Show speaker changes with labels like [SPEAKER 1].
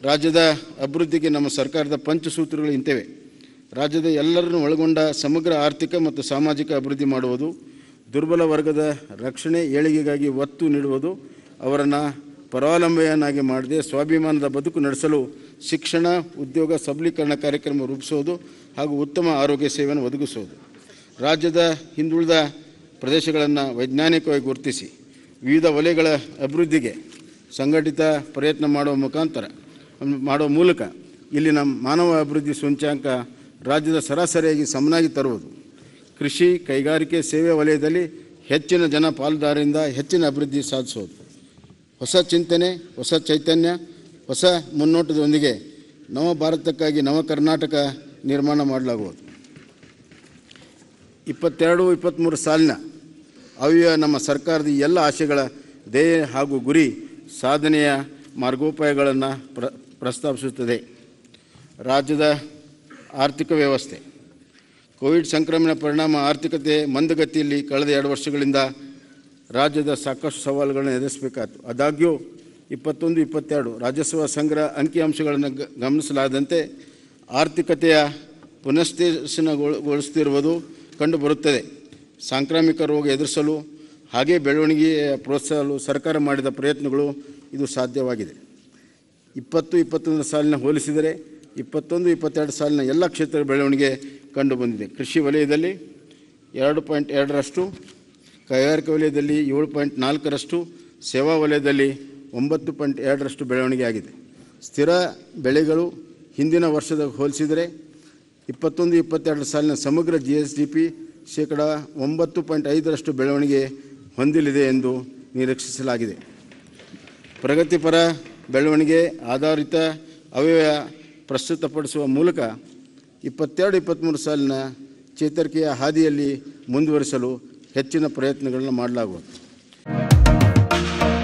[SPEAKER 1] ರಾಜ್ಯದ ಅಭಿವೃದ್ಧಿಗೆ ನಮ್ಮ ಸರ್ಕಾರದ ಪಂಚಸೂತ್ರಗಳು ಇಂತಿವೆ ರಾಜ್ಯದ ಎಲ್ಲರನ್ನು ಒಳಗೊಂಡ ಸಮಗ್ರ ಆರ್ಥಿಕ ಮತ್ತು ಸಾಮಾಜಿಕ ಅಭಿವೃದ್ಧಿ ಮಾಡುವುದು ದುರ್ಬಲ ವರ್ಗದ ರಕ್ಷಣೆ ಏಳಿಗೆಗಾಗಿ ಒತ್ತು ನೀಡುವುದು ಅವರನ್ನು ಪರಾವಲಂಬೆಯನ್ನಾಗಿ ಮಾಡದೆ ಸ್ವಾಭಿಮಾನದ ಬದುಕು ನಡೆಸಲು ಶಿಕ್ಷಣ ಉದ್ಯೋಗ ಸಬಲೀಕರಣ ಕಾರ್ಯಕ್ರಮ ರೂಪಿಸುವುದು ಹಾಗೂ ಉತ್ತಮ ಆರೋಗ್ಯ ಸೇವೆಯನ್ನು ಒದಗಿಸುವುದು ರಾಜ್ಯದ ಹಿಂದುಳಿದ ಪ್ರದೇಶಗಳನ್ನು ವೈಜ್ಞಾನಿಕವಾಗಿ ಗುರುತಿಸಿ ವಿವಿಧ ವಲಯಗಳ ಅಭಿವೃದ್ಧಿಗೆ ಸಂಘಟಿತ ಪ್ರಯತ್ನ ಮಾಡುವ ಮುಖಾಂತರ ಮಾಡುವ ಮೂಲಕ ಇಲ್ಲಿನ ಮಾನವ ಅಭಿವೃದ್ಧಿ ಸೂಚ್ಯಂಕ ರಾಜ್ಯದ ಸರಾಸರಿಯಾಗಿ ಸಮನಾಗಿ ತರುವುದು ಕೃಷಿ ಕೈಗಾರಿಕೆ ಸೇವೆ ವಲಯದಲ್ಲಿ ಹೆಚ್ಚಿನ ಜನ ಪಾಲುದಾರರಿಂದ ಹೆಚ್ಚಿನ ಅಭಿವೃದ್ಧಿ ಸಾಧಿಸುವುದು ಹೊಸ ಚಿಂತನೆ ಹೊಸ ಚೈತನ್ಯ ಹೊಸ ಮುನ್ನೋಟದೊಂದಿಗೆ ನವ ಭಾರತಕ್ಕಾಗಿ ನವ ಕರ್ನಾಟಕ ನಿರ್ಮಾಣ ಮಾಡಲಾಗುವುದು ಇಪ್ಪತ್ತೆರಡು ಇಪ್ಪತ್ತ್ಮೂರು ಸಾಲಿನ ಅವ್ಯ ನಮ್ಮ ಸರ್ಕಾರದ ಈ ಎಲ್ಲ ಆಶೆಗಳ ಧ್ಯೇಯ ಹಾಗೂ ಗುರಿ ಸಾಧನೆಯ ಮಾರ್ಗೋಪಾಯಗಳನ್ನು ಪ್ರ ಪ್ರಸ್ತಾಪಿಸುತ್ತದೆ ರಾಜ್ಯದ ಆರ್ಥಿಕ ವ್ಯವಸ್ಥೆ ಕೋವಿಡ್ ಸಂಕ್ರಮಣ ಪರಿಣಾಮ ಆರ್ಥಿಕತೆ ಮಂದಗತಿಯಲ್ಲಿ ಕಳೆದ ಎರಡು ವರ್ಷಗಳಿಂದ ರಾಜ್ಯದ ಸಾಕಷ್ಟು ಸವಾಲುಗಳನ್ನು ಎದುರಿಸಬೇಕಾಯಿತು ಆದಾಗ್ಯೂ ಇಪ್ಪತ್ತೊಂದು ಇಪ್ಪತ್ತೆರಡು ರಾಜಸ್ವ ಸಂಗ್ರಹ ಅಂಕಿಅಂಶಗಳನ್ನು ಗ- ಗಮನಿಸಲಾದಂತೆ ಆರ್ಥಿಕತೆಯ ಪುನಶ್ಚೇತನಗೊಳಿಸುತ್ತಿರುವುದು ಕಂಡುಬರುತ್ತದೆ ಸಾಂಕ್ರಾಮಿಕ ರೋಗ ಎದುರಿಸಲು ಹಾಗೇ ಬೆಳವಣಿಗೆ ಪ್ರೋತ್ಸಾಹಲು ಸರ್ಕಾರ ಮಾಡಿದ ಪ್ರಯತ್ನಗಳು ಇದು ಸಾಧ್ಯವಾಗಿದೆ ಇಪ್ಪತ್ತು ಇಪ್ಪತ್ತೊಂದು ಸಾಲಿನ ಹೋಲಿಸಿದರೆ ಇಪ್ಪತ್ತೊಂದು ಇಪ್ಪತ್ತೆರಡು ಸಾಲಿನ ಎಲ್ಲ ಕ್ಷೇತ್ರದ ಬೆಳವಣಿಗೆ ಕಂಡುಬಂದಿದೆ ಕೃಷಿ ವಲಯದಲ್ಲಿ ಎರಡು ಪಾಯಿಂಟ್ ಎರಡರಷ್ಟು ಕೈಗಾರಿಕಾ ವಲಯದಲ್ಲಿ ಏಳು ಪಾಯಿಂಟ್ ನಾಲ್ಕರಷ್ಟು ಸೇವಾ ವಲಯದಲ್ಲಿ ಒಂಬತ್ತು ಪಾಯಿಂಟ್ ಎರಡರಷ್ಟು ಬೆಳವಣಿಗೆ ಆಗಿದೆ ಸ್ಥಿರ ಬೆಳೆಗಳು ಹಿಂದಿನ ವರ್ಷದ ಹೋಲಿಸಿದರೆ ಇಪ್ಪತ್ತೊಂದು ಇಪ್ಪತ್ತೆರಡು ಸಾಲಿನ ಸಮಗ್ರ ಜಿ ಎಸ್ ಡಿ ಪಿ ಶೇಕಡ ಒಂಬತ್ತು ಪಾಯಿಂಟ್ ಐದರಷ್ಟು ಬೆಳವಣಿಗೆ ಹೊಂದಲಿದೆ ಎಂದು ನಿರೀಕ್ಷಿಸಲಾಗಿದೆ ಪ್ರಗತಿಪರ ಬೆಳವಣಿಗೆ ಆಧಾರಿತ ಅವ್ಯಯ ಪ್ರಸ್ತುತಪಡಿಸುವ ಮೂಲಕ ಇಪ್ಪತ್ತೆರಡು ಇಪ್ಪತ್ತ್ಮೂರು ಸಾಲಿನ ಚೇತರಿಕೆಯ ಹಾದಿಯಲ್ಲಿ ಮುಂದುವರಿಸಲು ಹೆಚ್ಚಿನ ಪ್ರಯತ್ನಗಳನ್ನು ಮಾಡಲಾಗುವುದು